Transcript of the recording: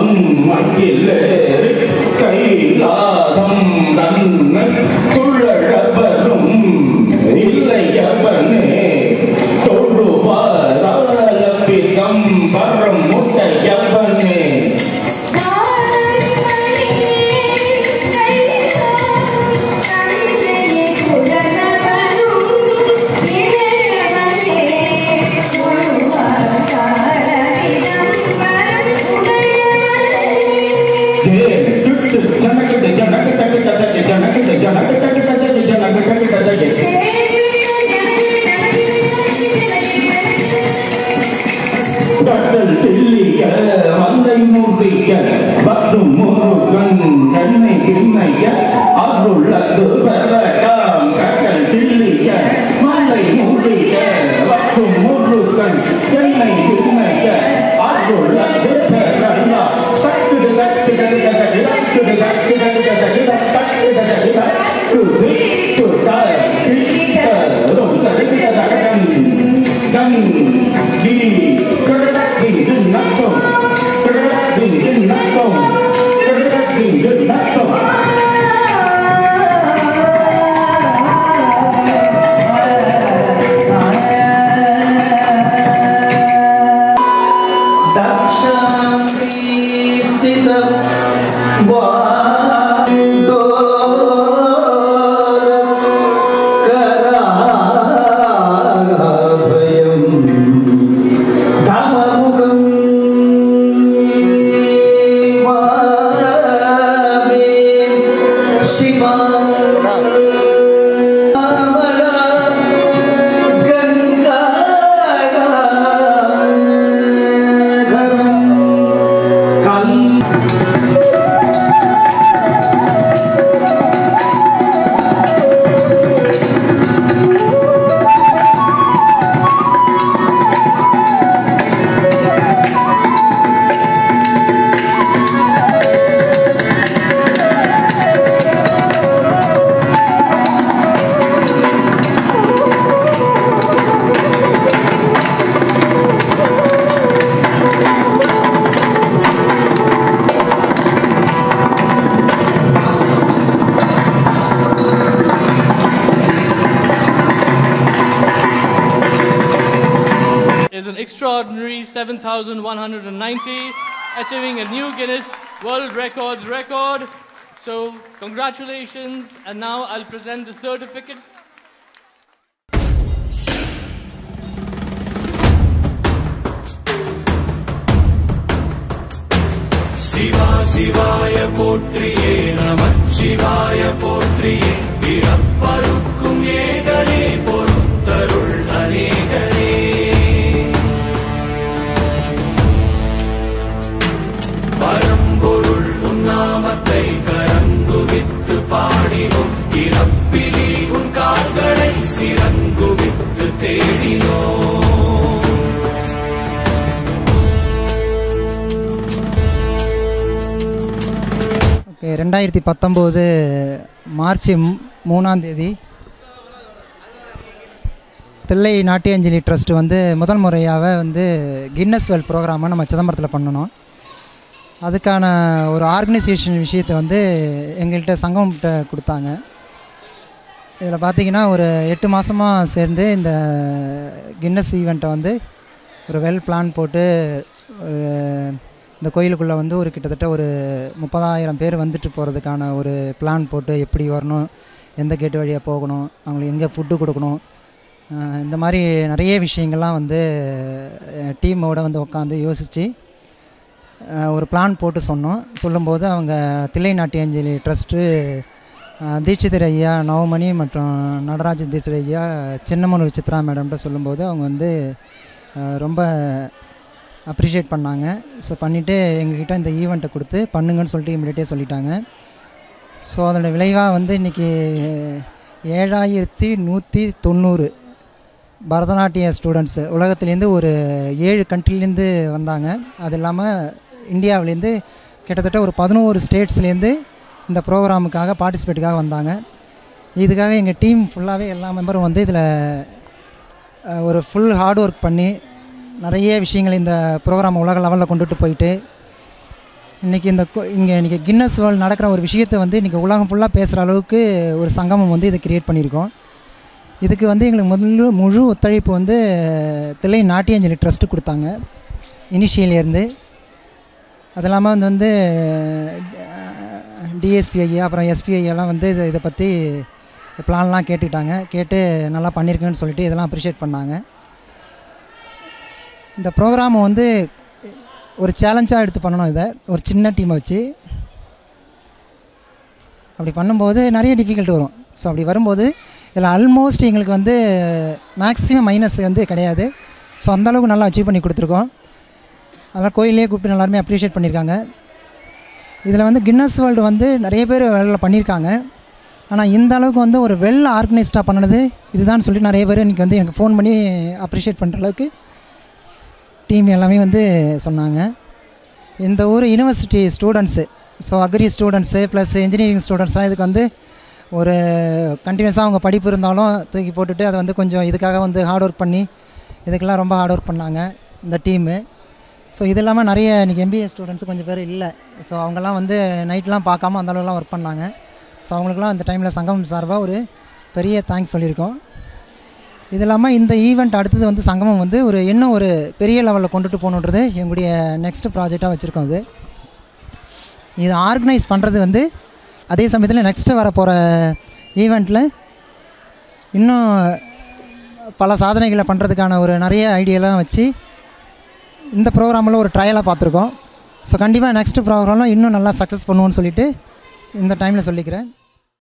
மண்மகிலே கைலாசம் தன்னை சுழலவரும் இல்லையவனே தொழுவாரபிதம் வரம் முட்டையவனே ஜனகிட்ட ஜனகிட்ட ஜனகிட்ட ஜனகிட்ட ஜனகிட்ட ஜனகிட்ட ஜனகிட்ட கட்டல் தில்லிய மந்தை மூடிக்க பற்றும் முருகன் எண்ணெய் கிண்ணைய அருளது பெறலாம் கட்டல் தில்லிய மந்தை மூடிக்க பற்றும் முருகன் எண்ணெய் கிண்ணைய அருளது பெறலாம் தட்டுது தட்டுது தட்டுது தட்டுது தட்டுது தட்டுது தட்டுது தட்டுது தட்டுது சுட்டாய் சித்தரும் தடுக்கிற தகடம் கம் டி கடகி நத்தம் கடகி நத்தம் கடகி நத்தம் is an extraordinary 7,190, achieving a new Guinness World Records record. So, congratulations. And now I'll present the certificate. Shiva சிவாய போற்றியே நமச்சிவாய போற்றியே பிறப்பருக்கும் ஏகனே பொறுத்தருள் அநேகனே பரம்பொருள் உன்னாமத்தை கரங்குவித்து பாடினோம் இறப்பிலி உன் கால்களை சிறங்குவித்து தேடினோம் ஓகே ரெண்டாயிரத்தி பத்தொம்போது மார்ச் மூ- மூணாம் தேதி தில்லை நாட்டியாஞ்சலி ட்ரஸ்ட் வந்து முதல் முறையாக வந்து கின்னஸ் வேர்ல்ட் ப்ரோக்ராமை நம்ம சிதம்பரத்தில் பண்ணணும் அதுக்கான ஒரு ஆர்கனைசேஷன் விஷயத்தை வந்து எங்கள்கிட்ட சங்கம்கிட்ட கொடுத்தாங்க இதில் பார்த்தீங்கன்னா ஒரு எட்டு மாதமாக சேர்ந்து இந்த கின்னஸ் ஈவெண்ட்டை வந்து ஒரு வெல் பிளான் போட்டு ஒரு இந்த கோயிலுக்குள்ளே வந்து ஒரு கிட்டத்தட்ட ஒரு முப்பதாயிரம் பேர் வந்துட்டு போகிறதுக்கான ஒரு பிளான் போட்டு எப்படி வரணும் எந்த கேட்டு வழியாக போகணும் அவங்களுக்கு எங்கே ஃபுட்டு கொடுக்கணும் அஹ் இந்த மாதிரி நிறைய விஷயங்கள்லாம் வந்து டீமோட வந்து உட்காந்து யோசித்து ஒரு பிளான் போட்டு சொன்னோம் சொல்லும்போது அவங்க தில்லை நாட்டியாஞ்சலி ட்ரஸ்ட்டு தீட்சிதர் ஐயா நவமணி மற்றும் நடராஜ தீட்சிதர் ஐயா சின்னமனூர் சித்ரா மேடம்கிட்ட சொல்லும்போது அவங்க வந்து அஹ், ரொம்ப அப்ரிஷியேட் பண்ணாங்க ஸோ பண்ணிவிட்டு எங்ககிட்ட இந்த ஈவெண்ட்டை கொடுத்து பண்ணுங்கன்னு சொல்லிட்டு இமிடியேட்டே சொல்லிட்டாங்க ஸோ அதோட விளைவாக வந்து இன்றைக்கி ஏழாயிரத்தி நூற்றி தொண்ணூறு பரதநாட்டிய ஸ்டூடெண்ட்ஸு உலகத்துலேருந்து ஒரு ஏழு கண்ட்ரிலேருந்து வந்தாங்க அது இல்லாமல் இந்தியாவிலேருந்து கிட்டத்தட்ட ஒரு பதினோரு ஸ்டேட்ஸ்லேருந்து இந்த ப்ரோக்ராமுக்காக பார்ட்டிசிபேட்டுக்காக வந்தாங்க இதுக்காக எங்கள் டீம் ஃபுல்லாகவே எல்லா மெம்பரும் வந்து இதில் ஒரு ஃபுல் ஹார்ட் ஒர்க் பண்ணி நிறைய விஷயங்கள் இந்த ப்ரோக்ராம் உலக லெவலில் கொண்டுட்டு போயிட்டு இன்றைக்கி இந்த இங்கே இன்றைக்கி கின்னஸ் வேர்ல்டு நடக்கிற ஒரு விஷயத்தை வந்து இன்றைக்கி உலகம் ஃபுல்லாக பேசுகிற அளவுக்கு ஒரு சங்கமம் வந்து இதை கிரியேட் பண்ணியிருக்கோம் இதுக்கு வந்து எங்களுக்கு முதல்ல முழு ஒத்துழைப்பு வந்து தில்லை நாட்டியாஞ்சலி ட்ரஸ்ட்டு கொடுத்தாங்க இனிஷியலேருந்து அது இல்லாமல் வந்து வந்து டிஎஸ்பிஐ அப்புறம் எஸ்பிஐ எல்லாம் வந்து இதை இதை பற்றி பிளான்லாம் கேட்டுக்கிட்டாங்க கேட்டு நல்லா பண்ணியிருக்கேன்னு சொல்லிட்டு இதெல்லாம் அப்ரிஷியேட் பண்ணாங்க இந்த ப்ரோக்ராமை வந்து ஒரு சேலஞ்சாக எடுத்து பண்ணணும் இதை ஒரு சின்ன டீமை வச்சு அப்படி பண்ணும்போது நிறைய டிஃபிகல்ட் வரும் ஸோ அப்படி வரும்போது இதில் ஆல்மோஸ்ட் எங்களுக்கு வந்து மேக்ஸிமம் மைனஸ் வந்து கிடையாது ஸோ அந்தளவுக்கு நல்லா அச்சீவ் பண்ணி கொடுத்துருக்கோம் அதெல்லாம் கோயிலே கூப்பிட்டு எல்லாருமே அப்ரிஷியேட் பண்ணியிருக்காங்க இதில் வந்து கின்னஸ் வேர்ல்டு வந்து நிறைய பேர் வேலை பண்ணியிருக்காங்க ஆனால் இந்த அளவுக்கு வந்து ஒரு வெல் ஆர்கனைஸ்டாக பண்ணது இதுதான் சொல்லி நிறைய பேர் இன்றைக்கி வந்து எனக்கு ஃபோன் பண்ணி அப்ரிஷியேட் பண்ணுற அளவுக்கு டீம் எல்லாமே வந்து சொன்னாங்க இந்த ஊர் university students so agri students plus engineering ஸ்டூடெண்ட்ஸ்லாம் இதுக்கு வந்து ஒரு கண்டினியூஸாக அவங்க படிப்பு இருந்தாலும் தூக்கி போட்டுட்டு அதை வந்து கொஞ்சம் இதுக்காக வந்து ஹார்ட் ஒர்க் பண்ணி இதுக்கெல்லாம் ரொம்ப ஹார்ட் ஒர்க் பண்ணாங்க இந்த டீமு ஸோ இது இல்லாமல் நிறைய இன்றைக்கி எம்பிஏ ஸ்டூடெண்ட்ஸ் கொஞ்சம் பேர் இல்லை ஸோ அவங்கெல்லாம் வந்து நைட்லாம் பார்க்காம அந்த அளவுலாம் ஒர்க் பண்ணாங்க ஸோ அவங்களுக்குலாம் இந்த டைமில் சங்கம் சார்பாக ஒரு பெரிய தேங்க்ஸ் சொல்லியிருக்கோம் இது இல்லாமல் இந்த ஈவெண்ட் அடுத்தது வந்து சங்கமம் வந்து ஒரு இன்னும் ஒரு பெரிய லெவலில் கொண்டுட்டு போகணுன்றது எங்களுடைய நெக்ஸ்ட் ப்ராஜெக்டாக வச்சுருக்கோம் அது இது ஆர்கனைஸ் பண்ணுறது வந்து அதே சமயத்தில் நெக்ஸ்ட்டு வர போகிற ஈவெண்ட்டில் இன்னும் பல சாதனைகளை பண்ணுறதுக்கான ஒரு நிறைய ஐடியாலாம் வச்சு இந்த ப்ரோக்ராமில் ஒரு ட்ரையலாக பார்த்துருக்கோம் ஸோ கண்டிப்பாக நெக்ஸ்ட் ப்ரோக்ராமில் இன்னும் நல்லா சக்ஸஸ் பண்ணுவோன்னு சொல்லிட்டு இந்த டைமில் சொல்லிக்கிறேன்